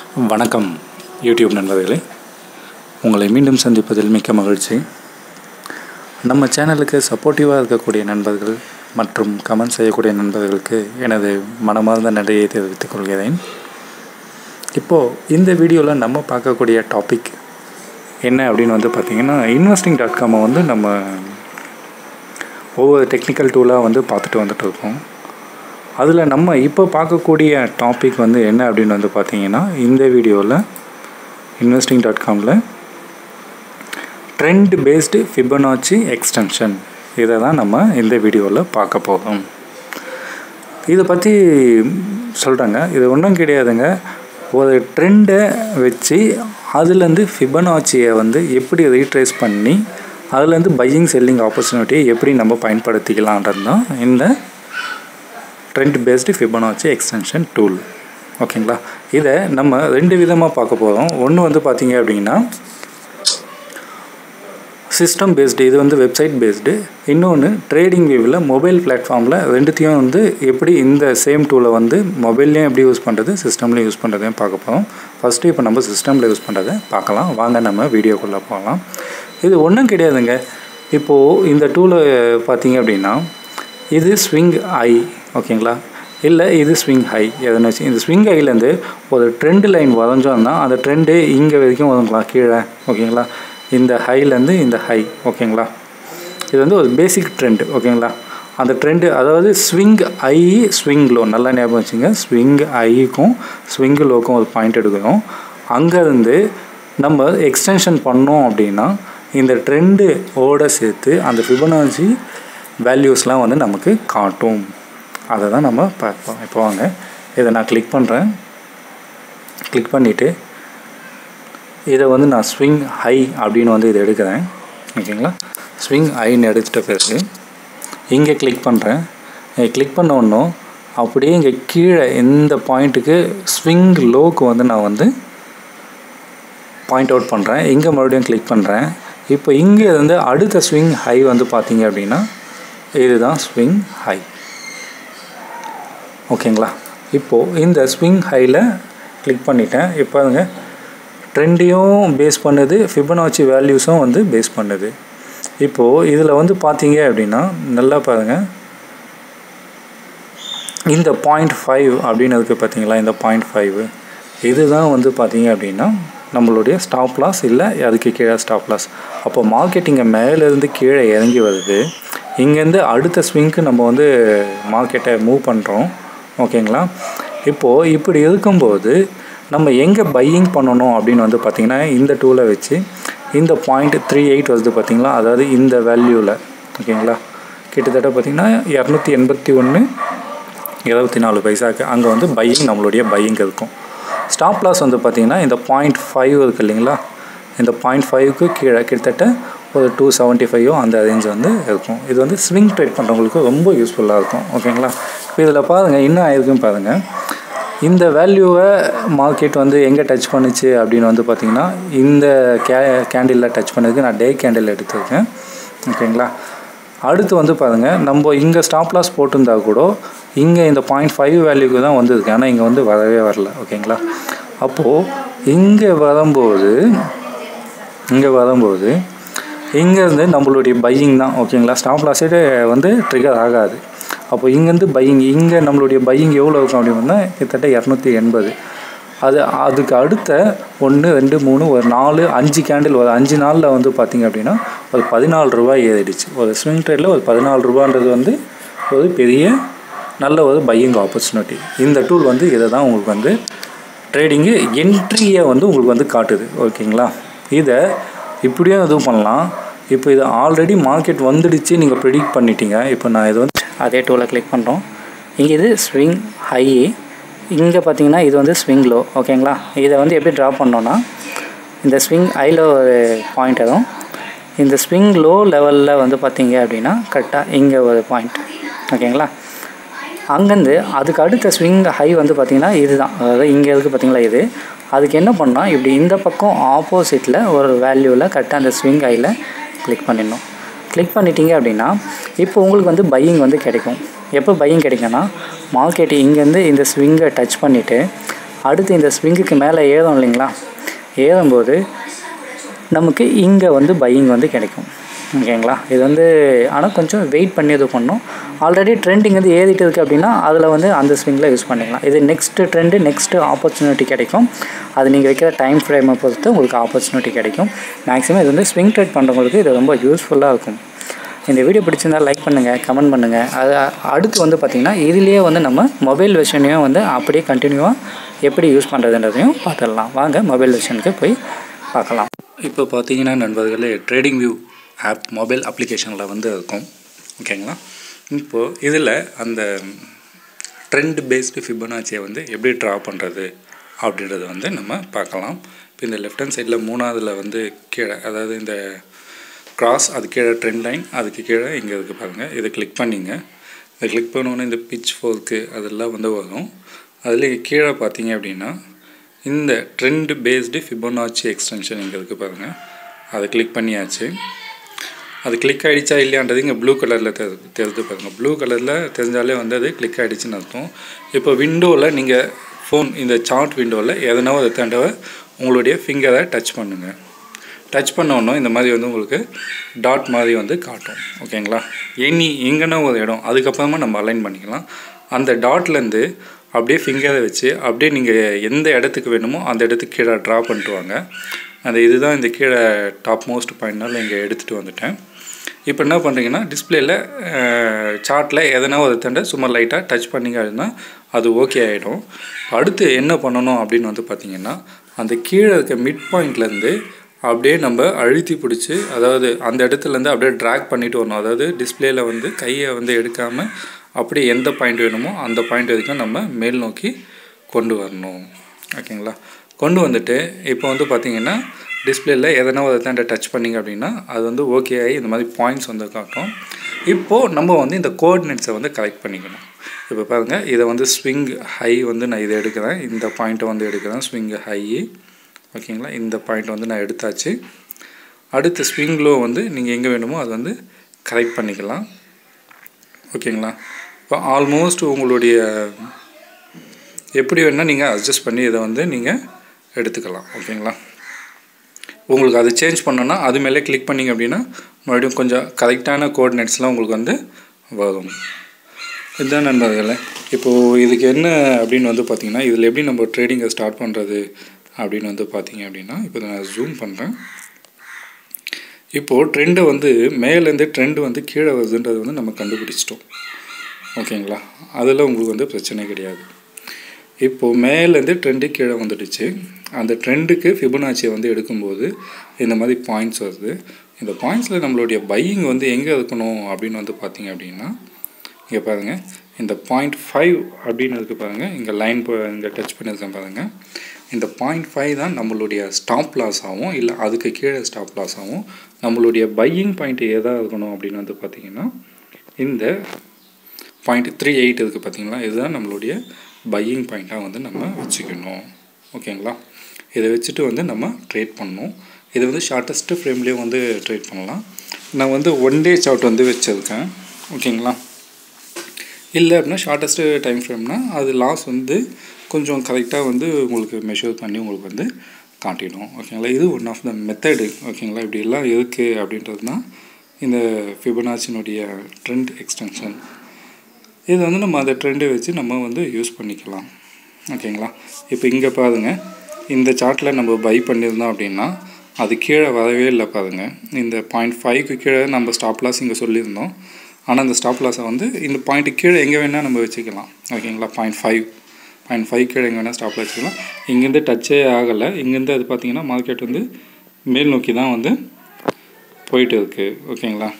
வணக்கம் யூடியூப் நண்பர்களே உங்களை மீண்டும் சந்திப்பதில் மிக்க மகிழ்ச்சி நம்ம சேனலுக்கு சப்போர்ட்டிவாக இருக்கக்கூடிய நண்பர்கள் மற்றும் கமெண்ட் செய்யக்கூடிய நண்பர்களுக்கு எனது மனமார்ந்த நன்றியை தெரிவித்துக் கொள்கிறேன் இப்போது இந்த வீடியோவில் நம்ம பார்க்கக்கூடிய டாபிக் என்ன அப்படின்னு வந்து பார்த்திங்கன்னா இன்வெஸ்டிங் டாட் காமை வந்து நம்ம ஒவ்வொரு டெக்னிக்கல் டூலாக வந்து பார்த்துட்டு வந்துட்டு இருக்கோம் அதில் நம்ம இப்போ பார்க்கக்கூடிய டாபிக் வந்து என்ன அப்படின்னு வந்து பார்த்தீங்கன்னா இந்த வீடியோவில் இன்வெஸ்டிங் டாட் காமில் ட்ரெண்ட் பேஸ்டு ஃபிபனாச்சி எக்ஸ்டென்ஷன் இதை தான் நம்ம இந்த வீடியோவில் பார்க்க போகிறோம் இதை பற்றி சொல்கிறாங்க இது ஒன்றும் கிடையாதுங்க ஒரு ட்ரெண்டை வச்சு அதுலேருந்து ஃபிபனாச்சியை வந்து எப்படி ரீட்ரேஸ் பண்ணி அதுலேருந்து பையிங் செல்லிங் ஆப்பர்ச்சுனிட்டியை எப்படி நம்ம பயன்படுத்திக்கலான்றது தான் இந்த trend based Fibonacci extension tool ஓகேங்களா இதை நம்ம ரெண்டு விதமாக பார்க்க போகிறோம் ஒன்று வந்து பார்த்தீங்க அப்படின்னா சிஸ்டம் பேஸ்டு இது வந்து வெப்சைட் பேஸ்டு இன்னொன்று ட்ரேடிங் வியூவில் மொபைல் பிளாட்ஃபார்மில் ரெண்டுத்தையும் வந்து எப்படி இந்த சேம் டூலை வந்து மொபைல்லையும் எப்படி யூஸ் பண்ணுறது சிஸ்டம்லேயும் யூஸ் பண்ணுறதையும் பார்க்க போகிறோம் ஃபஸ்ட்டு இப்போ நம்ம சிஸ்டமில் யூஸ் பண்ணுறதை பார்க்கலாம் வாங்க நம்ம வீடியோக்குள்ளே போகலாம் இது ஒன்றும் கிடையாதுங்க இப்போது இந்த டூலை பார்த்தீங்க அப்படின்னா இது ஸ்விங் ஐ ஓகேங்களா இல்லை இது ஸ்விங் ஹை எதனா வச்சு இந்த ஸ்விங் ஹைலேருந்து ஒரு ட்ரெண்ட் லைன் வரைஞ்சோம்னா அந்த ட்ரெண்டு இங்கே வரைக்கும் வதங்கலாம் கீழே ஓகேங்களா இந்த ஹைலேருந்து இந்த ஹை ஓகேங்களா இது வந்து ஒரு பேசிக் ட்ரெண்ட் ஓகேங்களா அந்த ட்ரெண்டு அதாவது ஸ்விங் ஐ ஸ்விங் லோ நல்லா ஞாபகம் வச்சுங்க ஸ்விங் ஐக்கும் ஸ்விங் லோக்கும் ஒரு பாயிண்ட் எடுக்கணும் அங்கேருந்து நம்ம எக்ஸ்டென்ஷன் பண்ணோம் அப்படின்னா இந்த ட்ரெண்டு ஓட சேர்த்து அந்த ஃபிபனாஜி வேல்யூஸ்லாம் வந்து நமக்கு காட்டும் அதை தான் நம்ம பார்ப்போம் இப்போ வாங்க இதை நான் கிளிக் பண்ணுறேன் கிளிக் பண்ணிவிட்டு இதை வந்து நான் ஸ்விங் ஹை அப்படின்னு வந்து இதை எடுக்கிறேன் ஓகேங்களா ஸ்விங் ஹைன்னு எடுத்துட்ட பிறகு இங்கே கிளிக் பண்ணுறேன் கிளிக் பண்ண ஒன்றும் அப்படியே இங்கே கீழே இந்த பாயிண்ட்டுக்கு ஸ்விங் லோக்கு வந்து நான் வந்து பாயிண்ட் அவுட் பண்ணுறேன் இங்கே மறுபடியும் கிளிக் பண்ணுறேன் இப்போ இங்கே இருந்து அடுத்த ஸ்விங் ஹை வந்து பார்த்தீங்க அப்படின்னா இதுதான் ஸ்விங் ஹை ஓகேங்களா இப்போது இந்த ஸ்விங் ஹையில் கிளிக் பண்ணிட்டேன் இப்போ அதுங்க ட்ரெண்டையும் பேஸ் பண்ணுது ஃபிபனாச்சி வேல்யூஸும் வந்து பேஸ் பண்ணுது இப்போது இதில் வந்து பார்த்தீங்க அப்படின்னா நல்லா பாருங்கள் இந்த பாயிண்ட் ஃபைவ் அப்படின்னு இருக்குது பார்த்தீங்களா இந்த பாயிண்ட் ஃபைவ் இதுதான் வந்து பார்த்தீங்க அப்படின்னா நம்மளுடைய ஸ்டாப் லாஸ் இல்லை அதுக்கு கீழே ஸ்டாப் லாஸ் அப்போ மார்க்கெட்டிங்கை மேலேருந்து கீழே இறங்கி வருது இங்கேருந்து அடுத்த ஸ்விங்க்கு நம்ம வந்து மார்க்கெட்டை மூவ் பண்ணுறோம் ஓகேங்களா இப்போது இப்படி இருக்கும்போது நம்ம எங்கே பையிங் பண்ணணும் அப்படின்னு வந்து பார்த்திங்கன்னா இந்த டூலை வச்சு இந்த பாயிண்ட் த்ரீ எயிட் வருது பார்த்திங்களா அதாவது இந்த வேல்யூவில் ஓகேங்களா கிட்டத்தட்ட பார்த்திங்கன்னா இரநூத்தி எண்பத்தி ஒன்று இருபத்தி நாலு பைசாக்கு அங்கே வந்து பையிங் நம்மளுடைய பையிங் இருக்கும் ஸ்டாப் லாஸ் வந்து பார்த்திங்கன்னா இந்த பாயிண்ட் ஃபைவ் இருக்குது இல்லைங்களா இந்த பாயிண்ட் ஃபைவ்க்கு கீழே கிட்டத்தட்ட ஒரு டூ செவன்ட்டி ஃபைவோ அந்த ரேஞ்ச் வந்து இருக்கும் இது வந்து ஸ்விங் ட்ரேட் பண்ணுறவங்களுக்கு ரொம்ப யூஸ்ஃபுல்லாக இருக்கும் ஓகேங்களா இப்போ இதில் பாருங்கள் என்ன ஆயிருக்குன்னு பாருங்கள் இந்த வேல்யூவை மார்க்கெட் வந்து எங்கே டச் பண்ணுச்சு அப்படின்னு வந்து பார்த்திங்கன்னா இந்த கே கேண்டிலில் டச் பண்ணதுக்கு நான் டே கேண்டில் எடுத்திருக்கேன் ஓகேங்களா அடுத்து வந்து பாருங்கள் நம்ம இங்கே ஸ்டாப் லாஸ் போட்டிருந்தா கூட இங்கே இந்த பாயிண்ட் ஃபைவ் வேல்யூக்கு தான் வந்திருக்கு ஆனால் இங்கே வந்து வரவே வரல ஓகேங்களா அப்போது இங்கே வரும்போது இங்கே வரும்போது இங்கேருந்து நம்மளுடைய பையிங் தான் ஓகேங்களா ஸ்டாப் லாஸே வந்து ட்ரிகர் ஆகாது அப்போ இங்கேருந்து பையிங் இங்கே நம்மளுடைய பையிங் எவ்வளோ இருக்கும் அப்படின்னா கிட்டத்தட்ட இரநூத்தி எண்பது அது அதுக்கு அடுத்த ஒன்று ரெண்டு மூணு ஒரு நாலு அஞ்சு கேண்டில் ஒரு அஞ்சு நாளில் வந்து பார்த்திங்க அப்படின்னா ஒரு பதினாலு ரூபாய் ஏறிடுச்சு ஒரு ஸ்விங் ட்ரேடில் ஒரு பதினாலு ரூபான்றது வந்து ஒரு பெரிய நல்ல ஒரு பையிங் ஆப்பர்ச்சுனிட்டி இந்த டூல் வந்து இதை தான் உங்களுக்கு வந்து ட்ரேடிங்கு என்ட்ரியை வந்து உங்களுக்கு வந்து காட்டுது ஓகேங்களா இதை இப்படியும் இதுவும் பண்ணலாம் இப்போ இது ஆல்ரெடி மார்க்கெட் வந்துடுச்சு நீங்கள் ப்ரிடிக்ட் பண்ணிட்டீங்க இப்போ நான் இது வந்து அதே டூலை கிளிக் பண்ணுறோம் இங்கே இது ஸ்விங் ஹை இங்கே பார்த்தீங்கன்னா இது வந்து ஸ்விங் லோ ஓகேங்களா இதை வந்து எப்படி ட்ரா பண்ணோன்னா இந்த ஸ்விங் ஹையில் ஒரு பாயிண்ட் வரும் இந்த ஸ்விங் லோ லெவலில் வந்து பார்த்தீங்க அப்படின்னா கரெக்டாக இங்கே ஒரு பாயிண்ட் ஓகேங்களா அங்கேருந்து அதுக்கு அடுத்த ஸ்விங் ஹை வந்து பார்த்திங்கன்னா இதுதான் அதாவது இங்கே இருக்குது பார்த்தீங்களா இது அதுக்கு என்ன பண்ணால் இப்படி இந்த பக்கம் ஆப்போசிட்டில் ஒரு வேல்யூவில் கரெக்டாக அந்த ஸ்விங் ஹையில் கிளிக் பண்ணிடணும் கிளிக் பண்ணிட்டீங்க அப்படின்னா இப்போ உங்களுக்கு வந்து பையிங் வந்து கிடைக்கும் எப்போ பையிங் கிடைக்கும்னா மார்க்கெட் இங்கேருந்து இந்த ஸ்விங்கை டச் பண்ணிவிட்டு அடுத்து இந்த ஸ்விங்குக்கு மேலே ஏறும் இல்லைங்களா ஏறும்போது நமக்கு இங்கே வந்து பையிங் வந்து கிடைக்கும் ஓகேங்களா இது வந்து ஆனால் கொஞ்சம் வெயிட் பண்ணி இது பண்ணணும் ஆல்ரெடி ட்ரெண்டிங் வந்து ஏறிட்டு இருக்குது அப்படின்னா அதில் வந்து அந்த ஸ்விங்கில் யூஸ் பண்ணிக்கலாம் இது நெக்ஸ்ட்டு ட்ரெண்டு நெக்ஸ்ட்டு ஆப்பர்ச்சுனிட்டி கிடைக்கும் அது நீங்கள் வைக்கிற டைம் ஃப்ரேமை பொறுத்து உங்களுக்கு ஆப்பர்ச்சுனிட்டி கிடைக்கும் மேக்ஸிமம் இது வந்து ஸ்விங் ட்ரேட் பண்ணுறவங்களுக்கு இது ரொம்ப யூஸ்ஃபுல்லாக இருக்கும் இந்த வீடியோ பிடிச்சிருந்தால் லைக் பண்ணுங்கள் கமெண்ட் பண்ணுங்கள் அது அடுத்து வந்து பார்த்திங்கன்னா இதுலேயே வந்து நம்ம மொபைல் வெர்ஷனையும் வந்து அப்படியே கண்டினியூவாக எப்படி யூஸ் பண்ணுறதுன்றதையும் பார்த்துடலாம் வாங்க மொபைல் வெர்ஷனுக்கு போய் பார்க்கலாம் இப்போ பார்த்தீங்கன்னா நண்பர்களே ட்ரேடிங் வியூ ஆப் மொபைல் அப்ளிகேஷனில் வந்து இருக்கும் ஓகேங்களா இப்போது இதில் அந்த ட்ரெண்ட் பேஸ்டு ஃபிபனாச்சியை வந்து எப்படி ட்ரா பண்ணுறது அப்படின்றத வந்து நம்ம பார்க்கலாம் இப்போ இந்த லெஃப்ட் ஹேண்ட் சைடில் மூணாவதில் வந்து கீழே அதாவது இந்த கிராஸ் அது கீழே ட்ரெண்ட் லைன் அதுக்கு கீழே இங்கே இருக்குது பாருங்கள் இதை கிளிக் பண்ணிங்க இதை கிளிக் பண்ணோன்னே இந்த பிச் ஃபோர்க்கு அதெல்லாம் வந்து வரும் அதில் கீழே பார்த்தீங்க அப்படின்னா இந்த ட்ரெண்ட் பேஸ்டு ஃபிபோனாச்சி எக்ஸ்டென்ஷன் இங்கே இருக்குது பாருங்கள் அதை கிளிக் பண்ணியாச்சு அது கிளிக் ஆகிடுச்சா இல்லையான்றது இங்கே ப்ளூ கலரில் தெ தெரிஞ்சு பாருங்கள் ப்ளூ கலரில் தெரிஞ்சாலே வந்து அது கிளிக் ஆகிடுச்சின்னு அர்த்தம் இப்போ விண்டோவில் நீங்கள் ஃபோன் இந்த சார்ட் விண்டோவில் எதனா ஒரு தண்டவை உங்களுடைய ஃபிங்கரை டச் பண்ணுங்கள் டச் பண்ணோன்னே இந்த மாதிரி வந்து உங்களுக்கு டாட் மாதிரி வந்து காட்டும் ஓகேங்களா எனி எங்கன்னா ஒரு இடம் அதுக்கப்புறமா நம்ம அலைன் பண்ணிக்கலாம் அந்த டாட்லேருந்து அப்படியே ஃபிங்கரை வச்சு அப்படியே நீங்கள் எந்த இடத்துக்கு வேணுமோ அந்த இடத்துக்கு கீழே ட்ரா பண்ணிட்டு வாங்க அந்த இதுதான் இந்த கீழே டாப் மோஸ்ட் பாயிண்ட்னால இங்கே எடுத்துகிட்டு வந்துட்டேன் இப்போ என்ன பண்ணுறீங்கன்னா டிஸ்பிளேயில் சார்ட்டில் எதனா ஒரு தண்டை சும்மா லைட்டாக டச் பண்ணிங்க அப்படின்னா அது ஓகே ஆகிடும் அடுத்து என்ன பண்ணணும் அப்படின்னு வந்து பார்த்திங்கன்னா அந்த கீழே இருக்க மிட் பாயிண்ட்லேருந்து அப்படியே நம்ம அழுத்தி பிடிச்சி அதாவது அந்த இடத்துலேருந்து அப்படியே ட்ராக் பண்ணிட்டு வரணும் அதாவது டிஸ்பிளேயில் வந்து கையை வந்து எடுக்காமல் அப்படியே எந்த பாயிண்ட் வேணுமோ அந்த பாயிண்ட் வரைக்கும் நம்ம மேல் நோக்கி கொண்டு வரணும் ஓகேங்களா கொண்டு வந்துட்டு இப்போ வந்து பார்த்திங்கன்னா டிஸ்பிளேயில் எதனா ஒரு தாண்ட டச் பண்ணிங்க அப்படின்னா அது வந்து ஓகே ஆகி இந்த மாதிரி பாயிண்ட்ஸ் வந்து காட்டும் இப்போது நம்ம வந்து இந்த கோஆர்டினேட்ஸை வந்து கலெக்ட் பண்ணிக்கணும் இப்போ பாருங்கள் இதை வந்து ஸ்விங் ஹை வந்து நான் இதை எடுக்கிறேன் இந்த பாயிண்ட்டை வந்து எடுக்கிறேன் ஸ்விங் ஹை ஓகேங்களா இந்த பாயிண்ட் வந்து நான் எடுத்தாச்சு அடுத்த ஸ்விங் லோ வந்து நீங்கள் எங்கே வேணுமோ அது வந்து கரெக்ட் பண்ணிக்கலாம் ஓகேங்களா இப்போ ஆல்மோஸ்ட் உங்களுடைய எப்படி வேணால் நீங்கள் அட்ஜஸ்ட் பண்ணி இதை வந்து நீங்கள் எடுத்துக்கலாம் ஓகேங்களா உங்களுக்கு அது சேஞ்ச் பண்ணோன்னா அது மேலே கிளிக் பண்ணிங்க அப்படின்னா மறுபடியும் கொஞ்சம் கரெக்டான கோஆர்டினேட்ஸ்லாம் உங்களுக்கு வந்து வரும் இதுதான் நண்பர்களே இப்போது இதுக்கு என்ன அப்படின்னு வந்து பார்த்திங்கன்னா இதில் எப்படி நம்ம ட்ரேடிங்கை ஸ்டார்ட் பண்ணுறது அப்படின்னு வந்து பார்த்தீங்க அப்படின்னா இப்போ நான் ஜூம் பண்ணுறேன் இப்போது ட்ரெண்டை வந்து மேலேருந்து ட்ரெண்டு வந்து கீழே வருதுன்றது வந்து நம்ம கண்டுபிடிச்சிட்டோம் ஓகேங்களா அதில் உங்களுக்கு வந்து பிரச்சனை கிடையாது இப்போது மேலேருந்து ட்ரெண்டு கீழே வந்துடுச்சு அந்த ட்ரெண்டுக்கு ஃபிபனாச்சியை வந்து எடுக்கும்போது இந்த மாதிரி பாயிண்ட்ஸ் வருது இந்த பாயிண்ட்ஸில் நம்மளுடைய பையிங் வந்து எங்கே இருக்கணும் அப்படின்னு வந்து பார்த்தீங்க அப்படின்னா இங்கே பாருங்கள் இந்த பாயிண்ட் ஃபைவ் அப்படின்னு இருக்கு பாருங்கள் இங்கே லைன் இங்கே டச் பண்ணியிருக்கேன் பாருங்கள் இந்த பாயிண்ட் ஃபைவ் தான் நம்மளுடைய ஸ்டாப் லாஸ் ஆகும் இல்லை அதுக்கு கீழே ஸ்டாப் லாஸ் ஆகும் நம்மளுடைய பையிங் பாயிண்ட் எதாக இருக்கணும் அப்படின்னு வந்து பார்த்திங்கன்னா இந்த பாயிண்ட் த்ரீ எயிட் இருக்குது பார்த்தீங்களா இதுதான் நம்மளுடைய பையிங் பாயிண்ட்டாக வந்து நம்ம வச்சுக்கணும் ஓகேங்களா இதை வச்சுட்டு வந்து நம்ம ட்ரேட் பண்ணணும் இது வந்து ஷார்ட்டஸ்ட்டு ஃப்ரேம்லேயே வந்து ட்ரேட் பண்ணலாம் நான் வந்து ஒன் டே சார்ட் வந்து வச்சுருக்கேன் ஓகேங்களா இல்லை அப்படின்னா ஷார்ட்டஸ்ட்டு டைம் ஃப்ரேம்னா அது லாஸ் வந்து கொஞ்சம் கரெக்டாக வந்து உங்களுக்கு மெஷர் பண்ணி உங்களுக்கு வந்து காட்டிடும் ஓகேங்களா இது ஒன் ஆஃப் த மெத்தடு ஓகேங்களா இப்படி எல்லாம் இருக்குது அப்படின்றது தான் இந்த ஃபிபனாச்சினுடைய ட்ரெண்ட் எக்ஸ்டென்ஷன் இது வந்து நம்ம அந்த ட்ரெண்டை வச்சு நம்ம வந்து யூஸ் பண்ணிக்கலாம் ஓகேங்களா இப்போ இங்கே பாருங்கள் இந்த சார்ட்டில் நம்ம பை பண்ணியிருந்தோம் அப்படின்னா அது கீழே வரவே இல்லை பாருங்க இந்த பாயிண்ட் ஃபைவ்க்கு கீழே நம்ம ஸ்டாப் லாஸ் இங்கே சொல்லியிருந்தோம் ஆனால் இந்த ஸ்டாப் லாஸை வந்து இந்த பாயிண்ட்டு கீழே எங்கே வேணால் நம்ம வச்சுக்கலாம் ஓகேங்களா பாயிண்ட் ஃபைவ் பாயிண்ட் ஃபைவ் கீழே எங்கே வேணால் ஸ்டாப் வச்சுக்கலாம் இங்கேருந்து டச்சே ஆகலை இங்கேருந்து அது பார்த்திங்கன்னா மார்க்கெட் வந்து மேல் நோக்கி தான் வந்து போயிட்டு இருக்குது ஓகேங்களா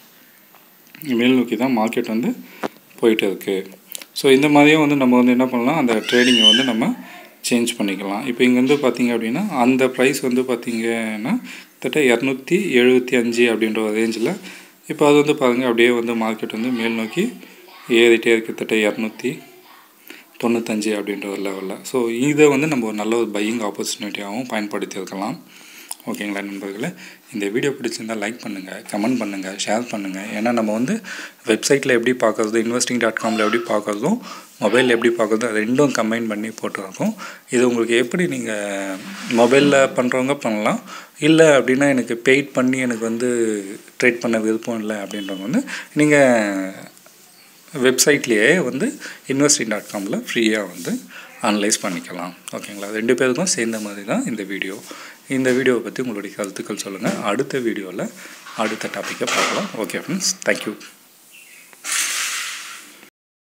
மேல் நோக்கி தான் மார்க்கெட் வந்து போயிட்டு இருக்குது ஸோ இந்த மாதிரியும் வந்து நம்ம வந்து என்ன பண்ணலாம் அந்த ட்ரேடிங்கை வந்து நம்ம சேஞ்ச் பண்ணிக்கலாம் இப்போ இங்கேருந்து பார்த்தீங்க அப்படின்னா அந்த ப்ரைஸ் வந்து பார்த்திங்கன்னா கிட்டத்தட்ட இரநூத்தி எழுபத்தி அஞ்சு அப்படின்ற ஒரு ரேஞ்சில் இப்போ அது வந்து பாருங்கள் அப்படியே வந்து மார்க்கெட் வந்து மேல் நோக்கி ஏறிட்டே இருக்கு கிட்டத்தட்ட இரநூத்தி தொண்ணூத்தஞ்சு அப்படின்ற ஒரு லெவலில் ஸோ இதை வந்து நம்ம ஒரு நல்ல ஒரு பையிங் ஆப்பர்ச்சுனிட்டியாகவும் பயன்படுத்தி இருக்கலாம் ஓகேங்களா நண்பர்களே இந்த வீடியோ பிடிச்சிருந்தால் லைக் பண்ணுங்கள் கமெண்ட் பண்ணுங்கள் ஷேர் பண்ணுங்கள் ஏன்னா நம்ம வந்து வெப்சைட்டில் எப்படி பார்க்குறது இன்வெஸ்டிங் டாட் காமில் எப்படி பார்க்குறதும் மொபைலில் எப்படி பார்க்குறதும் அது ரெண்டும் கம்பைன் பண்ணி போட்டுருக்கோம் இது உங்களுக்கு எப்படி நீங்கள் மொபைலில் பண்ணுறவங்க பண்ணலாம் இல்லை அப்படின்னா எனக்கு பெய்ட் பண்ணி எனக்கு வந்து ட்ரேட் பண்ண விருப்பம் இல்லை அப்படின்றவங்க வந்து நீங்கள் வெப்சைட்லேயே வந்து இன்வெஸ்டிங் டாட் காமில் ஃப்ரீயாக வந்து அனலைஸ் பண்ணிக்கலாம் ஓகேங்களா ரெண்டு பேருக்கும் சேர்ந்த மாதிரி தான் இந்த வீடியோ இந்த வீடியோவை பற்றி உங்களுடைய கருத்துக்கள் சொல்லுங்கள் அடுத்த வீடியோவில் அடுத்த டாப்பிக்கை பார்க்கலாம் ஓகே ஃப்ரெண்ட்ஸ் தேங்க்யூ